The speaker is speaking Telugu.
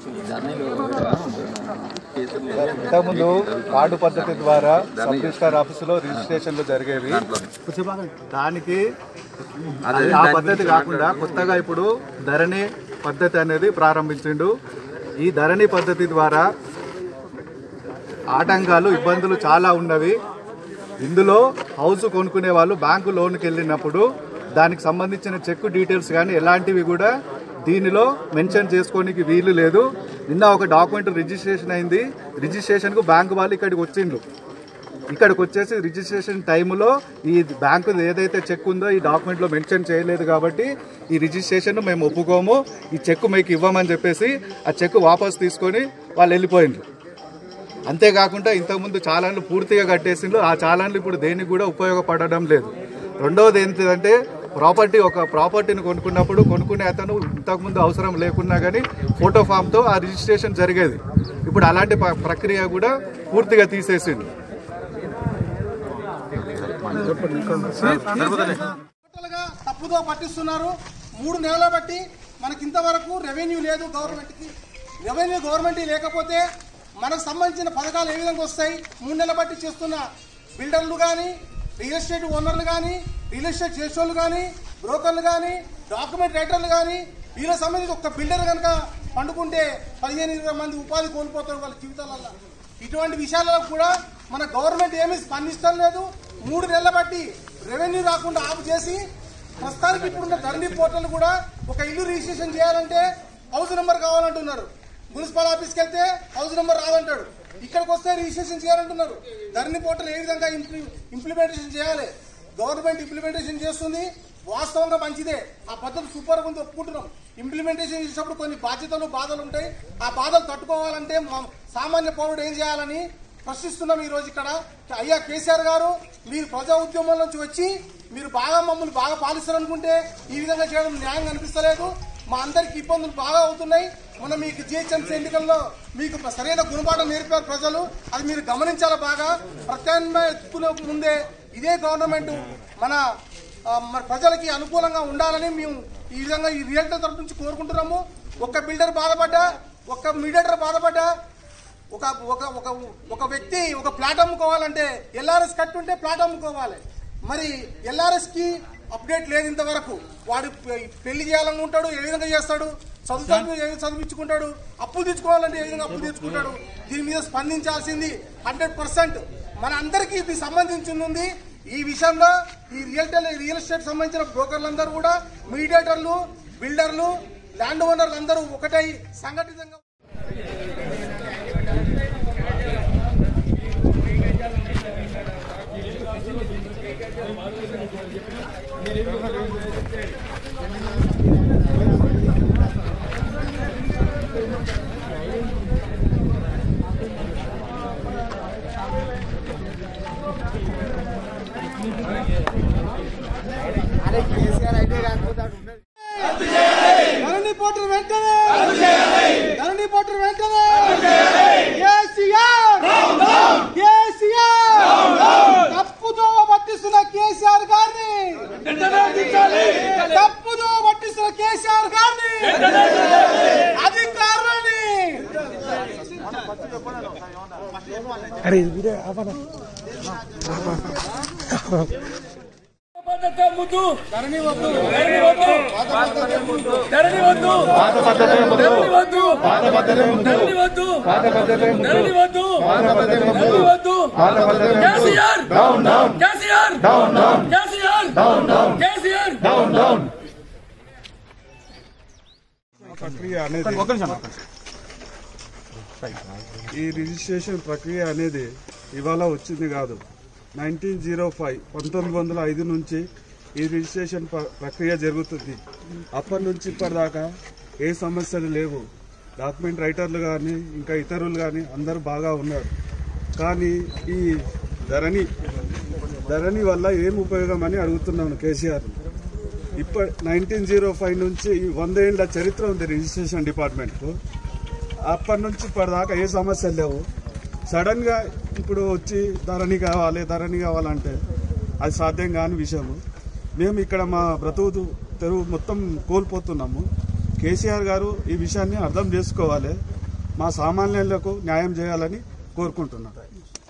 ఇంతకుముందు కార్డు పద్ధతి ద్వారా సబ్ రిజిస్టార్ ఆఫీసులో రిజిస్ట్రేషన్లు జరిగేవి దానికి ఆ పద్ధతి కాకుండా కొత్తగా ఇప్పుడు ధరణి పద్ధతి అనేది ప్రారంభించిండు ఈ ధరణి పద్ధతి ద్వారా ఆటంకాలు ఇబ్బందులు చాలా ఉన్నవి ఇందులో హౌస్ కొనుక్కునే వాళ్ళు బ్యాంకు లోన్కి వెళ్ళినప్పుడు దానికి సంబంధించిన చెక్ డీటెయిల్స్ కానీ ఎలాంటివి కూడా దీనిలో మెన్షన్ చేసుకోనికి వీలు లేదు నిన్న ఒక డాక్యుమెంట్ రిజిస్ట్రేషన్ అయింది రిజిస్ట్రేషన్కు బ్యాంకు వాళ్ళు ఇక్కడికి వచ్చిండ్రు ఇక్కడికి వచ్చేసి రిజిస్ట్రేషన్ టైంలో ఈ బ్యాంకు ఏదైతే చెక్ ఉందో ఈ డాక్యుమెంట్లో మెన్షన్ చేయలేదు కాబట్టి ఈ రిజిస్ట్రేషన్ మేము ఒప్పుకోము ఈ చెక్ మీకు ఇవ్వమని చెప్పేసి ఆ చెక్ వాపస్ తీసుకొని వాళ్ళు వెళ్ళిపోయిండ్రు అంతేకాకుండా ఇంతకుముందు చాలాన్లు పూర్తిగా కట్టేసిండ్రు ఆ చాలాన్లు ఇప్పుడు దేనికి కూడా ఉపయోగపడడం లేదు రెండవది ఏంటిదంటే ప్రాపర్టీ ఒక ప్రాపర్టీని కొనుక్కున్నప్పుడు కొనుక్కునే అతను ఇంతకుముందు అవసరం లేకున్నా కానీ ఫోటో ఫామ్తో ఆ రిజిస్ట్రేషన్ జరిగేది ఇప్పుడు అలాంటి ప్ర- ప్రక్రియ కూడా పూర్తిగా తీసేసింది టోటల్గా తప్పుదో పట్టిస్తున్నారు మూడు నెలల బట్టి మనకి ఇంతవరకు రెవెన్యూ లేదు గవర్నమెంట్కి రెవెన్యూ గవర్నమెంట్ లేకపోతే మనకు సంబంధించిన పథకాలు ఏ విధంగా వస్తాయి మూడు నెలల బట్టి చేస్తున్న బిల్డర్లు కానీ రియల్ ఎస్టేట్ ఓనర్లు కానీ రియల్ ఎస్టేట్ చేసేవాళ్ళు కానీ బ్రోకర్లు కానీ డాక్యుమెంట్ రైటర్లు కానీ వీళ్ళకి సంబంధించి ఒక బిల్డర్ కనుక పండుకుంటే పదిహేను ఇరవై మంది ఉపాధి కోల్పోతారు వాళ్ళ జీవితాలలో ఇటువంటి విషయాలలో కూడా మన గవర్నమెంట్ ఏమీ స్పందించడం లేదు మూడు నెలల బట్టి రెవెన్యూ రాకుండా ఆపు చేసి ప్రస్తుతానికి ఇప్పుడున్న ధరణి పోర్టల్ కూడా ఒక ఇల్లు రిజిస్ట్రేషన్ చేయాలంటే హౌస్ నెంబర్ కావాలంటున్నారు మున్సిపల్ ఆఫీస్కి వెళ్తే హౌస్ నెంబర్ రాదంటాడు ఇక్కడికి వస్తే రిజిస్ట్రేషన్ చేయాలంటున్నారు ధరణి పోర్టల్ ఏ విధంగా ఇంప్లి- ఇంప్లిమెంటేషన్ చేయాలి గవర్నమెంట్ ఇంప్లిమెంటేషన్ చేస్తుంది వాస్తవంగా మంచిదే ఆ పద్ధతి సూపర్గా ఉంది ఒప్పుకుంటున్నాం ఇంప్లిమెంటేషన్ చేసేటప్పుడు కొన్ని బాధ్యతలు బాధలు ఉంటాయి ఆ బాధలు తట్టుకోవాలంటే మా- సామాన్య పౌరుడు ఏం చేయాలని ప్రశ్నిస్తున్నాం ఈ రోజు ఇక్కడ అయ్యా కేసీఆర్ గారు మీరు ప్రజా ఉద్యమం నుంచి వచ్చి మీరు బాగా మమ్మల్ని బాగా పాలిస్తారనుకుంటే ఈ విధంగా చేయడం న్యాయం అనిపిస్తలేదు మా అందరికి ఇబ్బందులు బాగా అవుతున్నాయి మొన్న మీకు జిహెచ్ఎంసీ ఎన్నికల్లో మీకు సరైన గుణపాఠం నేర్పారు ప్రజలు అది మీరు గమనించాలి బాగా ప్రత్యామ్నాయ ఎత్తుకునే ముందే ఇదే గవర్నమెంట్ మన ఆ, మన ప్రజలకి అనుకూలంగా ఉండాలని మేము ఈ విధంగా ఈ రియల్టర్ తరపు నుంచి కోరుకుంటున్నాము ఒక్క బిల్డర్ బాధపడ్డా ఒక్క మీడియేటర్ బాధపడ్డా ఒక ఒక ఒక ఒక వ్యక్తి ఒక ప్లాట్ అమ్ముకోవాలంటే ఎల్ఆర్ఎస్ కట్టుంటే ప్లాట్ అమ్ముకోవాలి మరి ఎల్ఆర్ఎస్ కి అప్డేట్ లేదు ఇంతవరకు వాడు పె- పెళ్లి చేయాలని ఉంటాడు ఏ విధంగా చేస్తాడు చదువు చదువు ఏ విధంగా చదివించుకుంటాడు అప్పు తెచ్చుకోవాలంటే ఏ విధంగా అప్పు తెచ్చుకుంటాడు దీని మీద స్పందించాల్సింది హండ్రెడ్ పర్సెంట్ మన అందరికీ ఇది సంబంధించింది ఉంది ఈ విషయంలో ఈ రియల్ రియల్ ఎస్టేట్ సంబంధించిన బ్రోకర్లందరూ కూడా మీడియేటర్లు బిల్డర్లు ల్యాండ్ ఓనర్లు అందరూ ఒకటై సంఘటితంగా ధరణి పోటర్ వెంటనే ధరణి పోటర్ వెంటనే కేసీఆర్ కేసీఆర్ తప్పుతో పట్టిస్తున్న కేసీఆర్ గారిని తప్పుతో పట్టిస్తున్న కేసీఆర్ గారిని అధికారులని పద్ధతే ముద్దు ధరణి వద్దు ధరణి వద్దు ధరణి వద్దు ధరణి వద్దు ధరణి వద్దు ధరణి వద్దు ధరణి వద్దు కేసీఆర్ కేసీఆర్ కేసీఆర్ కేసీఆర్ ప్రక్రియ అనేది ఈ రిజిస్ట్రేషన్ ప్రక్రియ అనేది ఇవాళ వచ్చింది కాదు నైన్టీన్ జీరో ఫైవ్ పంతొమ్మిది వందల ఐదు నుంచి ఈ రిజిస్ట్రేషన్ ప్ర- ప్రక్రియ జరుగుతుంది అప్పటి నుంచి ఇప్పటిదాకా ఏ సమస్యలు లేవు డాక్యుమెంట్ రైటర్లు కానీ ఇంకా ఇతరులు కానీ అందరూ బాగా ఉన్నారు కానీ ఈ ధరణి ధరణి వల్ల ఏం ఉపయోగం అని అడుగుతున్నాను కేసీఆర్ ఇప్పటి నైన్టీన్ జీరో ఫైవ్ నుంచి ఈ వంద ఏళ్ళ చరిత్ర ఉంది రిజిస్ట్రేషన్ డిపార్ట్మెంట్కు అప్పటి నుంచి ఇప్పటిదాకా ఏ సమస్యలు లేవు సడన్గా ఇప్పుడు వచ్చి ధరణి కావాలి ధరణి కావాలంటే అది సాధ్యం కాని విషయము మేము ఇక్కడ మా బ్రతుకు తెరువు మొత్తం కోల్పోతున్నాము కేసీఆర్ గారు ఈ విషయాన్ని అర్థం చేసుకోవాలి మా సామాన్యులకు న్యాయం చేయాలని కోరుకుంటున్నాను